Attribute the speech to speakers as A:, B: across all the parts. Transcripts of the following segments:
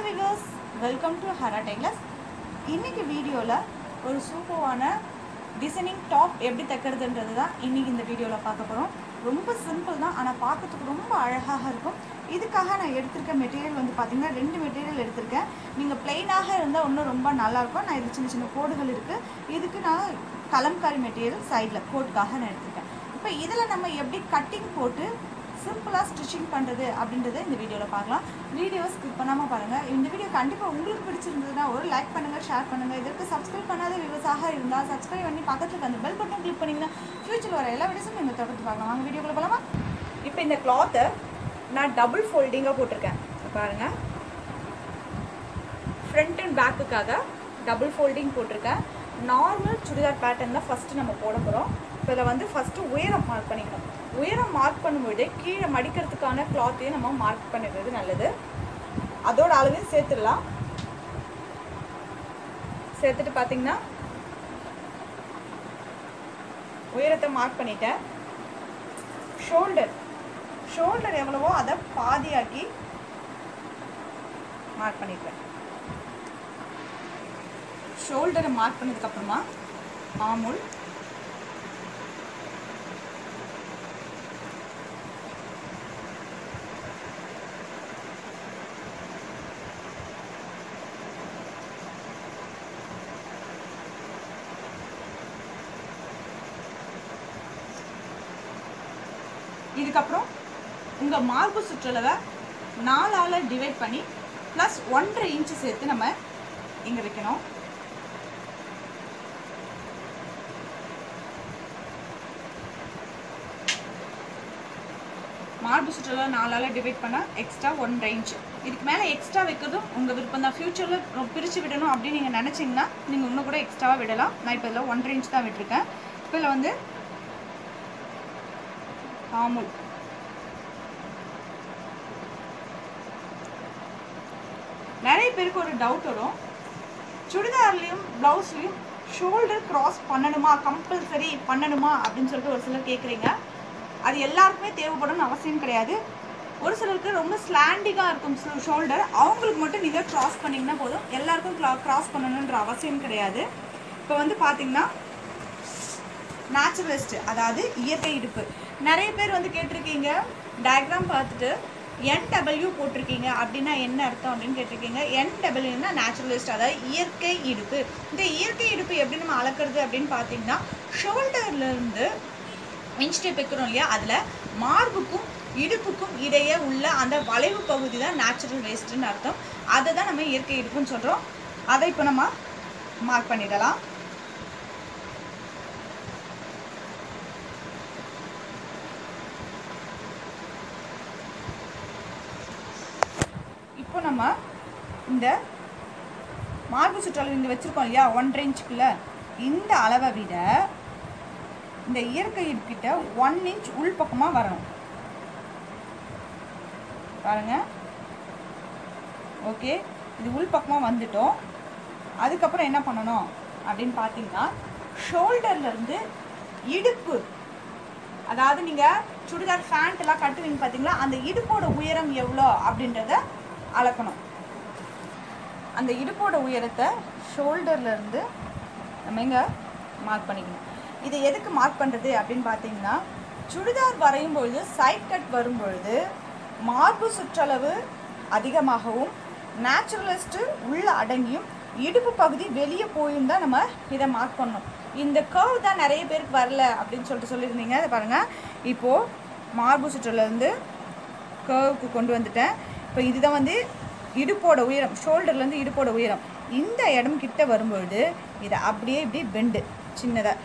A: viewers welcome to Hara tailors இன்னைக்கு வீடியோவில் ஒரு சூப்பரான டிசைனிங் டாப் எப்படி தைக்கிறதுன்றது தான் இன்னைக்கு இந்த வீடியோவில் பார்க்க போகிறோம் ரொம்ப சிம்பிள் தான் ஆனால் பார்க்கறதுக்கு ரொம்ப அழகாக இருக்கும் இதுக்காக நான் எடுத்திருக்க மெட்டீரியல் வந்து பார்த்திங்கன்னா ரெண்டு மெட்டீரியல் எடுத்திருக்கேன் நீங்கள் பிளெயினாக இருந்தால் இன்னும் ரொம்ப நல்லாயிருக்கும் நான் இது சின்ன சின்ன கோடுகள் இருக்குது இதுக்கு நான் கலம்காரி மெட்டீரியல் சைடில் கோட்டுக்காக நான் எடுத்திருக்கேன் இப்போ இதில் நம்ம எப்படி கட்டிங் போட்டு சிம்பிளாக ஸ்டிச்சிங் பண்ணுறது அப்படின்றத இந்த வீடியோவில் பார்க்கலாம் வீடியோ ஸ்கிப் பண்ணாமல் பாருங்கள் இந்த வீடியோ கண்டிப்பாக உங்களுக்கு பிடிச்சிருந்ததுன்னா ஒரு லைக் பண்ணுங்கள் ஷேர் பண்ணுங்கள் இதற்கு சப்ஸ்கிரைப் பண்ணாத விவசாக இருந்தால் சப்ஸ்கிரைப் பண்ணி பக்கத்தில் இருக்க அந்த பெல் பட்டன் கிளிக் பண்ணிங்கன்னா ஃபியூச்சரில் வர எல்லா வீடியோஸும் நீங்கள் தொடர்ந்து பார்க்கலாம் வாங்க வீடியோக்குள்ள போகலாமா இப்போ இந்த கிளாத்தை நான் டபுள் ஃபோல்டிங்காக போட்டிருக்கேன் பாருங்கள் ஃப்ரண்ட் அண்ட் பேக்குக்காக டபுள் ஃபோல்டிங் போட்டிருக்கேன் நார்மல் சுடிதார் பேட்டர்ன் தான் ஃபஸ்ட்டு நம்ம போட போகிறோம் இப்போ இதில் வந்து ஃபஸ்ட்டு உயரம் மார்க் பண்ணிக்கணும் உயரம் மார்க் பண்ணும்போது கீழே மடிக்கிறதுக்கான கிளாத்தையும் நம்ம மார்க் பண்ணிடுறது நல்லது அதோட அளவையும் சேர்த்துடலாம் சேர்த்துட்டு பார்த்தீங்கன்னா உயரத்தை மார்க் பண்ணிட்டேன் ஷோல்டர் ஷோல்டர் எவ்வளவோ அதை பாதியாக்கி மார்க் பண்ணிக்கிறேன் ஷோல்டரை மார்க் பண்ணதுக்கப்புறமா ஆமுல் இதுக்கப்புறம் உங்கள் மார்பு சுற்றளவை நாலால் டிவைட் பண்ணி ப்ளஸ் ஒன்றரை இன்ச்சு சேர்த்து நம்ம இங்கே வைக்கணும் மார்பு சுற்றளவை நாலால் டிவைட் பண்ணால் எக்ஸ்ட்ரா ஒன்றரை இன்ச்சு இதுக்கு மேலே எக்ஸ்ட்ரா வைக்கிறதும் உங்கள் விருப்பம் தான் ஃப்யூச்சரில் பிரித்து விடணும் அப்படின்னு நீங்கள் நினச்சிங்கன்னா நீங்கள் இன்னும் கூட எக்ஸ்ட்ராவாக விடலாம் நான் இப்போ இதில் ஒன்றரை இன்ச் தான் விட்டுருக்கேன் இப்போ இதில் வந்து ஆமுல் நிறைய பேருக்கு ஒரு டவுட் வரும் சுடிதார்லேயும் ப்ளவுஸ்லேயும் ஷோல்டர் கிராஸ் பண்ணணுமா கம்பல்சரி பண்ணணுமா அப்படின்னு சொல்லிட்டு ஒரு சிலர் கேட்குறீங்க அது எல்லாருக்குமே தேவைப்படணும்னு அவசியம் கிடையாது ஒரு சிலருக்கு ரொம்ப ஸ்லாண்டிங்காக இருக்கும் ஷோல்டர் அவங்களுக்கு மட்டும் நீங்கள் கிராஸ் பண்ணிங்கன்னா போதும் எல்லாருக்கும் கிராஸ் பண்ணணுன்ற அவசியம் கிடையாது இப்போ வந்து பார்த்தீங்கன்னா நேச்சுரலிஸ்ட் அதாவது இயற்கை இடுப்பு நிறைய பேர் வந்து கேட்டிருக்கீங்க டயக்ராம் பார்த்துட்டு என்டபிள்யூ போட்டிருக்கீங்க அப்படின்னா என்ன அர்த்தம் அப்படின்னு கேட்டிருக்கீங்க என்டபிள்யூனா நேச்சுரலிஸ்ட் அதாவது இயற்கை இடுப்பு இந்த இயற்கை இடுப்பு எப்படி நம்ம அளக்குறது அப்படின்னு பார்த்தீங்கன்னா ஷோல்டர்லேருந்து இன்ச் டேப் வைக்கிறோம் இல்லையா அதில் மார்புக்கும் இடுப்புக்கும் இடையே உள்ள அந்த வளைவு பகுதி தான் நேச்சுரல் வேஸ்ட்டுன்னு அர்த்தம் அதை தான் நம்ம இயற்கை இடுப்புன்னு சொல்கிறோம் அதை இப்போ நம்ம மார்க் பண்ணிடலாம் இப்போ நம்ம இந்த மார்பு சுற்றளவு இங்கே வச்சுருக்கோம் இல்லையா ஒன்றரை இன்ச்சுக்குள்ள இந்த அளவை விட இந்த இயற்கை கிட்ட ஒன் இன்ச் உள் பக்கமாக வரணும் பாருங்க ஓகே இது உள் பக்கமாக வந்துட்டோம் அதுக்கப்புறம் என்ன பண்ணணும் அப்படின்னு பார்த்தீங்கன்னா ஷோல்டர்லேருந்து இடுப்பு அதாவது நீங்கள் சுடிதார் ஃபேண்ட் எல்லாம் கட்டுவீங்க பார்த்தீங்களா அந்த இடுப்போட உயரம் எவ்வளோ அப்படின்றத அளக்கணும் அந்த இடுப்போட உயரத்தை ஷோல்டர்லேருந்து நம்ம இங்கே மார்க் பண்ணிக்கணும் இதை எதுக்கு மார்க் பண்ணுறது அப்படின்னு பார்த்தீங்கன்னா சுடிதார் வரையும் பொழுது சைட் கட் வரும்பொழுது மார்பு சுற்றளவு அதிகமாகவும் நேச்சுரலிஸ்ட்டு உள்ள அடங்கியும் இடுப்பு பகுதி வெளியே போயும் தான் நம்ம இதை மார்க் பண்ணணும் இந்த கர்வ் தான் நிறைய பேருக்கு வரல அப்படின்னு சொல்லிட்டு சொல்லியிருந்தீங்க அதை பாருங்கள் இப்போது மார்பு சுற்றலேருந்து கர்வுக்கு கொண்டு வந்துட்டேன் இப்போ இதுதான் வந்து இடுப்போட உயரம் ஷோல்டர்லேருந்து இடுப்போட உயரம் இந்த இடம் கிட்ட வரும்பொழுது இதை அப்படியே இப்படி பெண்டு சின்னதாக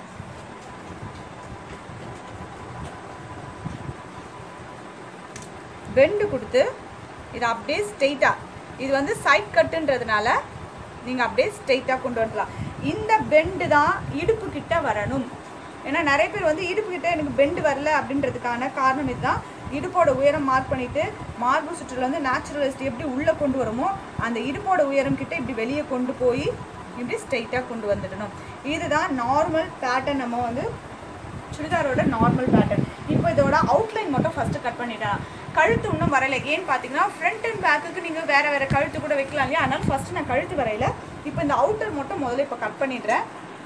A: பெண்டு கொடுத்து இதை அப்படியே ஸ்ட்ரெயிட்டாக இது வந்து சைட் கட்டுன்றதுனால நீங்கள் அப்படியே ஸ்ட்ரெயிட்டாக கொண்டு வரலாம் இந்த பெண்டு தான் இடுப்பு கிட்ட வரணும் ஏன்னா நிறைய பேர் வந்து இடுப்பு கிட்ட எனக்கு பெண்டு வரல அப்படின்றதுக்கான காரணம் இதுதான் இடுப்போட உயரம் மார்க் பண்ணிவிட்டு மார்பு சுற்றில் வந்து நேச்சுரலிஸ்ட் எப்படி உள்ளே கொண்டு வரமோ அந்த இடுப்போட உயரம் கிட்ட இப்படி வெளியே கொண்டு போய் இப்படி ஸ்ட்ரெயிட்டாக கொண்டு வந்துடணும் இதுதான் நார்மல் பேட்டர்ன் நம்ம வந்து சுடிதாரோட நார்மல் பேட்டர்ன் இப்போ இதோட அவுட்லைன் மட்டும் ஃபஸ்ட்டு கட் பண்ணிட்டேன் கழுத்து இன்னும் வரல ஏன்னு பார்த்தீங்கன்னா ஃப்ரண்ட் அண்ட் பேக்குக்கு நீங்கள் வேறு வேறு கழுத்து கூட வைக்கலாம் இல்லையா அதனால் ஃபஸ்ட்டு நான் கழுத்து வரையில இப்போ இந்த அவுட்டர் மட்டும் முதல்ல இப்போ கட் பண்ணிடுறேன்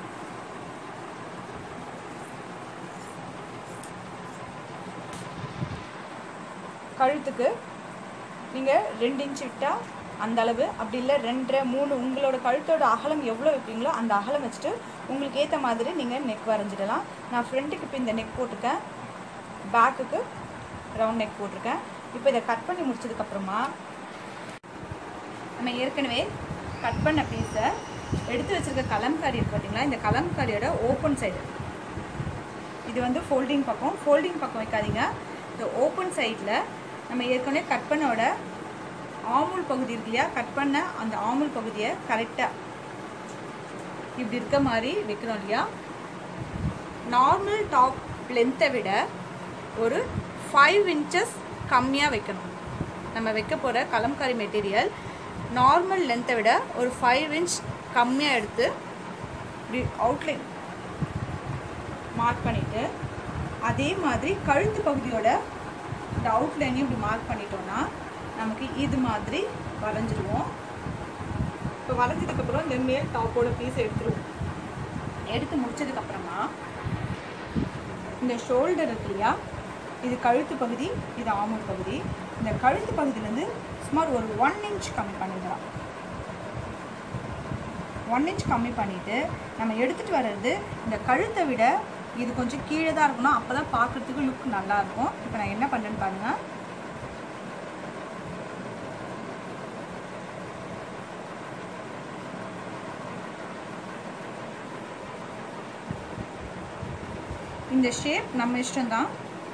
A: கழுத்துக்கு நீங்கள் ரெண்டு இன்ச் விட்டால் அந்த அளவு அப்படி இல்லை ரெண்டரை மூணு உங்களோட கழுத்தோட அகலம் எவ்வளோ வைப்பீங்களோ அந்த அகலம் வச்சுட்டு உங்களுக்கு ஏற்ற மாதிரி நீங்கள் நெக் வரைஞ்சிடலாம் நான் ஃப்ரண்ட்டுக்கு இப்போ இந்த நெக் போட்டிருக்கேன் பேக்குக்கு ரவுண்ட் நெக் போட்டிருக்கேன் இப்போ இதை கட் பண்ணி முடிச்சதுக்கப்புறமா நம்ம ஏற்கனவே கட் பண்ண பீஸை எடுத்து வச்சிருக்க கலம்காரி இருக்கு பார்த்தீங்களா இந்த கலம்காரியோட ஓப்பன் சைடு இது வந்து ஃபோல்டிங் பக்கம் ஃபோல்டிங் பக்கம் வைக்காதீங்க இந்த ஓப்பன் சைடில் நம்ம ஏற்கனவே கட் பண்ணோட ஆமுல் பகுதி இருக்கு இல்லையா கட் பண்ண அந்த ஆமுல் பகுதியை கரெக்டாக இப்படி இருக்க மாதிரி வைக்கிறோம் இல்லையா நார்மல் டாப் லென்த்தை விட ஒரு ஃபைவ் இன்ச்சஸ் கம்மியாக வைக்கணும் நம்ம வைக்க போகிற கலம்காரி மெட்டீரியல் நார்மல் லென்த்தை விட ஒரு ஃபைவ் இன்ச் கம்மியாக எடுத்து இப்படி அவுட்லைன் மார்க் பண்ணிவிட்டு அதே மாதிரி கழுத்து பகுதியோட இந்த அவுட்லைனையும் இப்படி மார்க் பண்ணிட்டோம்னா நமக்கு இது மாதிரி வரைஞ்சிருவோம் இப்போ வரைஞ்சதுக்கப்புறம் இந்த மேல் டாப்போட பீஸ் எடுத்துருவோம் எடுத்து முடிச்சதுக்கப்புறமா இந்த ஷோல்டர் இருக்கு இல்லையா இது கழுத்து பகுதி இது ஆமூல் பகுதி இந்த கழுத்து பகுதியிலேருந்து சுமார் ஒரு ஒன் இன்ச் கம்மி பண்ணிடலாம் ஒன் இன்ச் கம்மி பண்ணிவிட்டு நம்ம எடுத்துகிட்டு வர்றது இந்த கழுத்தை விட இது கொஞ்சம் கீழே தான் இருக்கணும் அப்போ தான் பார்க்குறதுக்கு லுக் நல்லாயிருக்கும் இப்போ நான் என்ன பண்ணுறேன்னு பாருங்கள் இந்த ஷேப் நம்ம இஷ்டம்தான்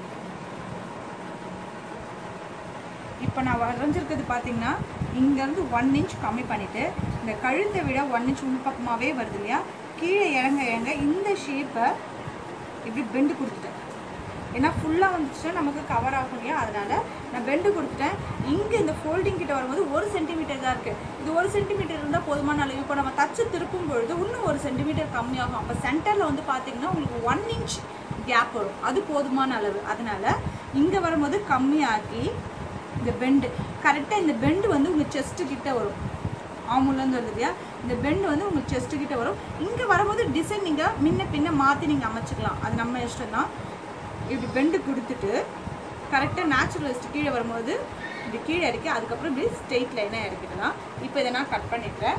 A: இப்போ நான் வரைஞ்சிருக்கிறது பார்த்தீங்கன்னா இங்கேருந்து ஒன் இன்ச் கம்மி பண்ணிவிட்டு இந்த கழுத்தை விட ஒன் இன்ச் உள்பக்கமாகவே வருது இல்லையா கீழே இறங்க இறங்க இந்த ஷேப்பை இப்படி பெண்டு கொடுத்துட்டேன் ஏன்னா ஃபுல்லாக வந்துச்சுன்னா நமக்கு கவர் ஆகும் இல்லையா அதனால் நான் பெண்டு கொடுத்துட்டேன் இங்கே இந்த ஃபோல்டிங் கிட்ட வரும்போது ஒரு சென்டிமீட்டர் தான் இருக்குது இது ஒரு சென்டிமீட்டர் இருந்தால் போதுமான அளவு இப்போ நம்ம தச்சு திருப்பும் பொழுது இன்னும் ஒரு சென்டிமீட்டர் கம்மியாகும் அப்போ சென்டரில் வந்து பார்த்தீங்கன்னா உங்களுக்கு ஒன் இன்ச் கேப் வரும் அது போதுமான அளவு அதனால் இங்கே வரும்போது கம்மியாக்கி இந்த பெண்டு கரெக்டாக இந்த பெண்டு வந்து உங்கள் செஸ்ட்டு கிட்ட வரும் ஆமுலேருந்து வருது இல்லையா இந்த பெண்டு வந்து உங்கள் செஸ்ட்டு கிட்ட வரும் இங்கே வரும்போது டிசைன் நீங்கள் முன்ன பின்ன மாற்றி நீங்கள் அமைச்சிக்கலாம் அது நம்ம இஷ்டம் தான் இப்படி பெண்டு கொடுத்துட்டு கரெக்டாக நேச்சுரலிஸ்ட் கீழே வரும்போது இப்படி கீழே இறக்கி அதுக்கப்புறம் இப்படி ஸ்ட்ரெயிட் லைனாக இறக்கிடலாம் இப்போ இதை நான் கட் பண்ணிடுறேன்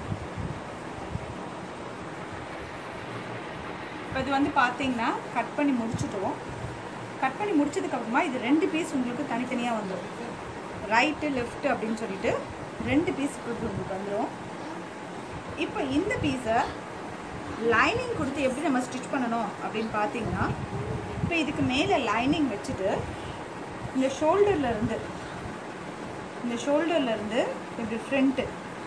A: இப்போ இது வந்து பார்த்தீங்கன்னா கட் பண்ணி முடிச்சிட்டோம் கட் பண்ணி முடிச்சதுக்கப்புறமா இது ரெண்டு பீஸ் உங்களுக்கு தனித்தனியாக வந்துடும் ரைட்டு லெஃப்ட் அப்படின்னு சொல்லிட்டு ரெண்டு பீஸ் உங்களுக்கு வந்துடும் இப்போ இந்த பீஸை லைனிங் கொடுத்து எப்படி நம்ம ஸ்டிச் பண்ணணும் அப்படின்னு பார்த்தீங்கன்னா இப்போ இதுக்கு மேலே லைனிங் வச்சுட்டு இந்த ஷோல்டர்ல இருந்து இந்த ஷோல்டர்ல இருந்து இப்படி ஃப்ரண்ட்டு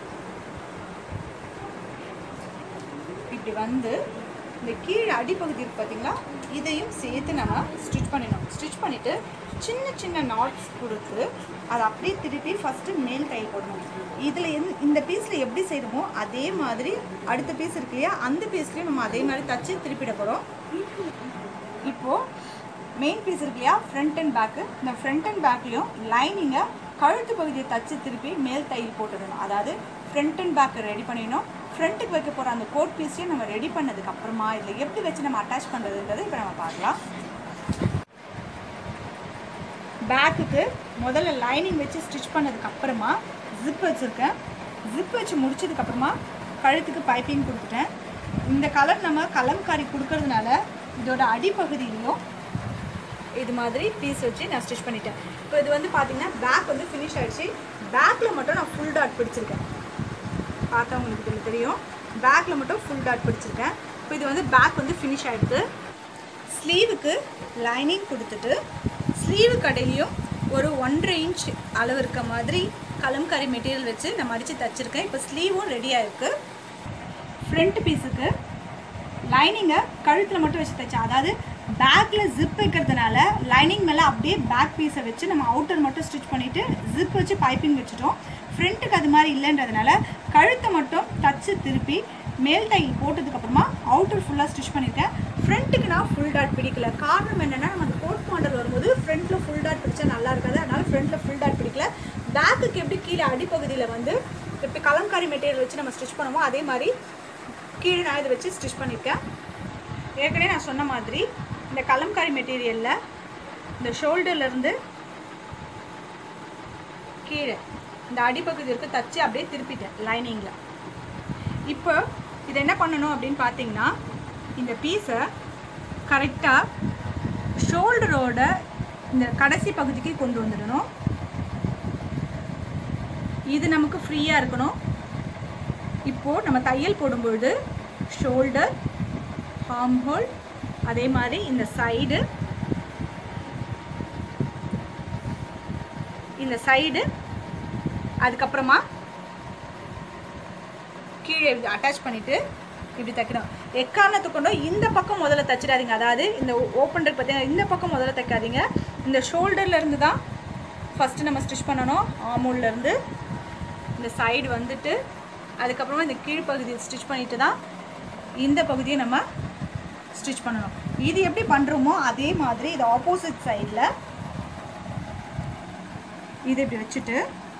A: இப்படி வந்து இந்த கீழே அடிப்பகுதி இருக்கு பார்த்தீங்களா இதையும் சேர்த்து நம்ம ஸ்டிச் பண்ணிடணும் ஸ்டிச் பண்ணிவிட்டு சின்ன சின்ன நாட்ஸ் கொடுத்து அதை அப்படியே திருப்பி ஃபஸ்ட்டு மேல் தையல் போடணும் இதில் எந் இந்த பீஸில் எப்படி செய்கிறோமோ அதே மாதிரி அடுத்த பீஸ் இருக்கு இல்லையா அந்த பீஸ்லேயும் நம்ம அதே மாதிரி தச்சு திருப்பிட போகிறோம் இப்போது மெயின் பீஸ் இருக்கு இல்லையா ஃப்ரண்ட் அண்ட் பேக்கு இந்த ஃப்ரண்ட் அண்ட் பேக்லேயும் லைனிங்கை கழுத்து பகுதியை தச்சு திருப்பி மேல் தையல் போட்டுடணும் அதாவது ஃப்ரண்ட் அண்ட் பேக் ரெடி பண்ணிடணும் ஃப்ரண்ட்டுக்கு வைக்க போகிற அந்த கோட் பீஸையும் நம்ம ரெடி பண்ணதுக்கு அப்புறமா இதில் எப்படி வச்சு நம்ம அட்டாச் பண்ணுறதுன்றதை இப்போ நம்ம பார்க்கலாம் பேக்குக்கு முதல்ல லைனிங் வச்சு ஸ்டிச் பண்ணதுக்கு அப்புறமா ஜிப் வச்சுருக்கேன் ஜிப் வச்சு முடிச்சதுக்கப்புறமா கழுத்துக்கு பைப்பிங் கொடுத்துட்டேன் இந்த கலர் நம்ம கலம்காரி கொடுக்கறதுனால இதோட அடிப்பகுதியிலையும் இது மாதிரி பீஸ் வச்சு நான் ஸ்டிச் பண்ணிட்டேன் இப்போ இது வந்து பார்த்தீங்கன்னா பேக் வந்து ஃபினிஷ் ஆயிடுச்சு பேக்கில் மட்டும் நான் ஃபுல் டாட் பிடிச்சிருக்கேன் பார்த்தா உங்களுக்கு இதில் தெரியும் பேக்கில் மட்டும் ஃபுல் டாட் பிடிச்சிருக்கேன் இப்போ இது வந்து பேக் வந்து ஃபினிஷ் ஆகிடுது ஸ்லீவுக்கு லைனிங் கொடுத்துட்டு ஸ்லீவு கடையிலையும் ஒரு ஒன்றரை இன்ச் அளவு இருக்க மாதிரி கலம்காரி மெட்டீரியல் வச்சு நான் மடித்து தச்சிருக்கேன் இப்போ ஸ்லீவும் ரெடியாக இருக்குது ஃப்ரண்ட் பீஸுக்கு லைனிங்கை கழுத்தில் மட்டும் வச்சு தைச்சேன் அதாவது பேக்கில் ஜிப் வைக்கிறதுனால லைனிங் மேலே அப்படியே பேக் பீஸை வச்சு நம்ம அவுட்டர் மட்டும் ஸ்டிச் பண்ணிவிட்டு ஜிப் வச்சு பைப்பிங் வச்சுட்டோம் ஃப்ரண்ட்டுக்கு அது மாதிரி இல்லைன்றதுனால கழுத்தை மட்டும் தச்சு திருப்பி மேல் தையல் போட்டதுக்கப்புறமா அவுட்டர் ஃபுல்லாக ஸ்டிச் பண்ணியிருக்கேன் ஃப்ரண்ட்டுக்கு நான் ஃபுல் டாட் பிடிக்கல காரணம் என்னென்னா நம்ம அந்த கோட் மாடல் வரும்போது ஃப்ரண்ட்டில் ஃபுல் டாட் பிடிச்சா நல்லா இருக்காது அதனால் ஃப்ரண்ட்டில் ஃபுல் டாட் பிடிக்கல பேக்குக்கு எப்படி கீழே அடிப்பகுதியில் வந்து இப்போ கலம்காரி மெட்டீரியல் வச்சு நம்ம ஸ்டிச் பண்ணுமோ அதே மாதிரி கீழே நான் இதை வச்சு ஸ்டிச் பண்ணியிருக்கேன் ஏற்கனவே நான் சொன்ன மாதிரி இந்த கலம்காரி மெட்டீரியலில் இந்த ஷோல்டர்லேருந்து கீழே இந்த அடிப்பகுதி இருக்க தச்சு அப்படியே திருப்பிட்டேன் லைனிங்கில் இப்போ இது என்ன பண்ணணும் அப்படின்னு பார்த்தீங்கன்னா இந்த பீஸை கரெக்டாக ஷோல்டரோட இந்த கடைசி பகுதிக்கு கொண்டு வந்துடணும் இது நமக்கு ஃப்ரீயாக இருக்கணும் இப்போது நம்ம தையல் போடும்பொழுது ஷோல்டர் ஹார்ம் ஹோல் அதே மாதிரி இந்த சைடு இந்த சைடு அதுக்கப்புறமா கீழே இப்படி அட்டாச் பண்ணிவிட்டு இப்படி தைக்கணும் எக்காரணத்தை கொண்டும் இந்த பக்கம் முதல்ல தைச்சிடாதீங்க அதாவது இந்த ஓப்பன் இருக்கு பார்த்தீங்கன்னா இந்த பக்கம் முதல்ல தைக்காதீங்க இந்த ஷோல்டர்லேருந்து தான் ஃபஸ்ட்டு நம்ம ஸ்டிச் பண்ணணும் ஆமூல்லேருந்து இந்த சைடு வந்துட்டு அதுக்கப்புறமா இந்த கீழ்ப்பகுதியை ஸ்டிச் பண்ணிட்டு தான் இந்த பகுதியை நம்ம ஸ்டிச் பண்ணணும் இது எப்படி பண்ணுறோமோ அதே மாதிரி இது ஆப்போசிட் சைடில் இது இப்படி வச்சுட்டு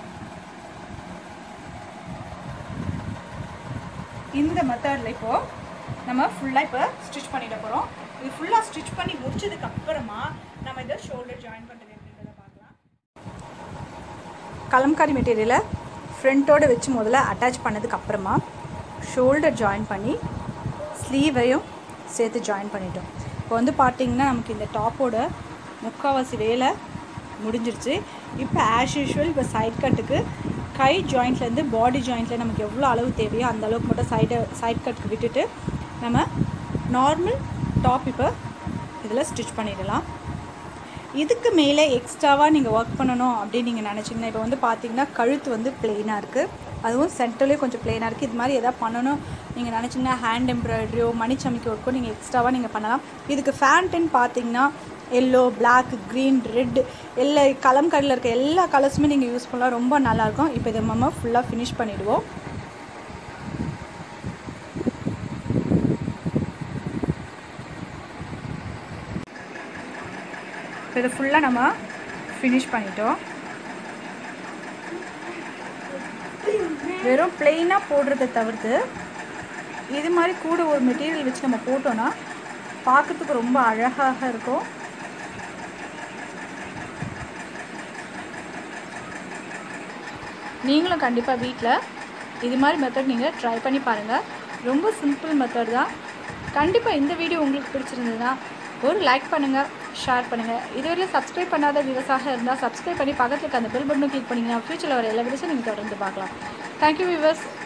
A: இந்த மெத்தடில் இப்போது நம்ம ஃபுல்லாக இப்போ ஸ்டிச் பண்ணிட போகிறோம் இது ஃபுல்லாக ஸ்டிச் பண்ணி முடிச்சதுக்கு அப்புறமா நம்ம இதை ஷோல்டர் ஜாயின் பண்ணுறது எப்படின்றத பார்க்கலாம் கலம்காரி மெட்டீரியலை ஃப்ரண்ட்டோடு வச்சு முதல்ல அட்டாச் பண்ணதுக்கு அப்புறமா ஷோல்டர் ஜாயின் பண்ணி ஸ்லீவையும் சேர்த்து ஜாயின் பண்ணிட்டோம் இப்போ வந்து பார்த்திங்கன்னா நமக்கு இந்த டாப்போட முக்கால்வாசி வேலை முடிஞ்சிருச்சு இப்போ ஆஸ் யூஷுவல் இப்போ சைட் கட்டுக்கு கை ஜாயிண்ட்லேருந்து பாடி ஜாயிண்ட்டில் நமக்கு எவ்வளோ அளவு தேவையோ அந்த அளவுக்கு மட்டும் சைடை சைட் கட்டுக்கு விட்டுட்டு நம்ம நார்மல் டாப் இப்போ இதில் ஸ்டிச் பண்ணிடலாம் இதுக்கு மேலே எக்ஸ்ட்ராவாக நீங்கள் ஒர்க் பண்ணணும் அப்படின்னு நீங்கள் நினச்சிங்கன்னா இப்போ வந்து பார்த்தீங்கன்னா கழுத்து வந்து பிளெயினாக இருக்குது அதுவும் சென்டர்லேயும் கொஞ்சம் பிளெயினாக இருக்குது இது மாதிரி எதாவது பண்ணணும் நீங்கள் நினச்சிங்கன்னா ஹேண்ட் எம்ப்ராய்டரியோ மணிச்சமிக்கு ஒர்க்கோ நீங்கள் எக்ஸ்ட்ராவாக நீங்கள் பண்ணலாம் இதுக்கு ஃபேண்ட்டுன்னு பார்த்தீங்கன்னா எல்லோ பிளாக் க்ரீன் ரெட் எல்லா கலம் கடையில் இருக்க எல்லா கலர்ஸுமே நீங்கள் யூஸ் பண்ணலாம் ரொம்ப நல்லாயிருக்கும் இப்போ இதை நம்ம ஃபுல்லாக ஃபினிஷ் பண்ணிவிடுவோம் இப்போ இதை ஃபுல்லாக நம்ம ஃபினிஷ் பண்ணிட்டோம் வெறும் பிளெயினாக போடுறதை தவிர்த்து இது மாதிரி கூட ஒரு மெட்டீரியல் வச்சு நம்ம போட்டோன்னா பார்க்கறதுக்கு ரொம்ப அழகாக இருக்கும் நீங்களும் கண்டிப்பாக வீட்டில் இது மாதிரி மெத்தட் நீங்கள் ட்ரை பண்ணி பாருங்கள் ரொம்ப சிம்பிள் மெத்தட் தான் கண்டிப்பாக இந்த வீடியோ உங்களுக்கு பிடிச்சிருந்ததுன்னா ஒரு லைக் பண்ணுங்கள் ஷேர் பண்ணுங்கள் இதுவரையும் சப்ஸ்கிரைப் பண்ணாத விவசாக இருந்தால் சப்ஸ்கிரைப் பண்ணி பக்கத்தில் இருக்க அந்த பெல் பட்டனும் கிளிக் பண்ணிங்கன்னா ஃபியூச்சரில் வர எல்லா வீடியோஸும் நீங்கள் தொடர்ந்து பார்க்கலாம் தேங்க்யூ வியூவர்ஸ்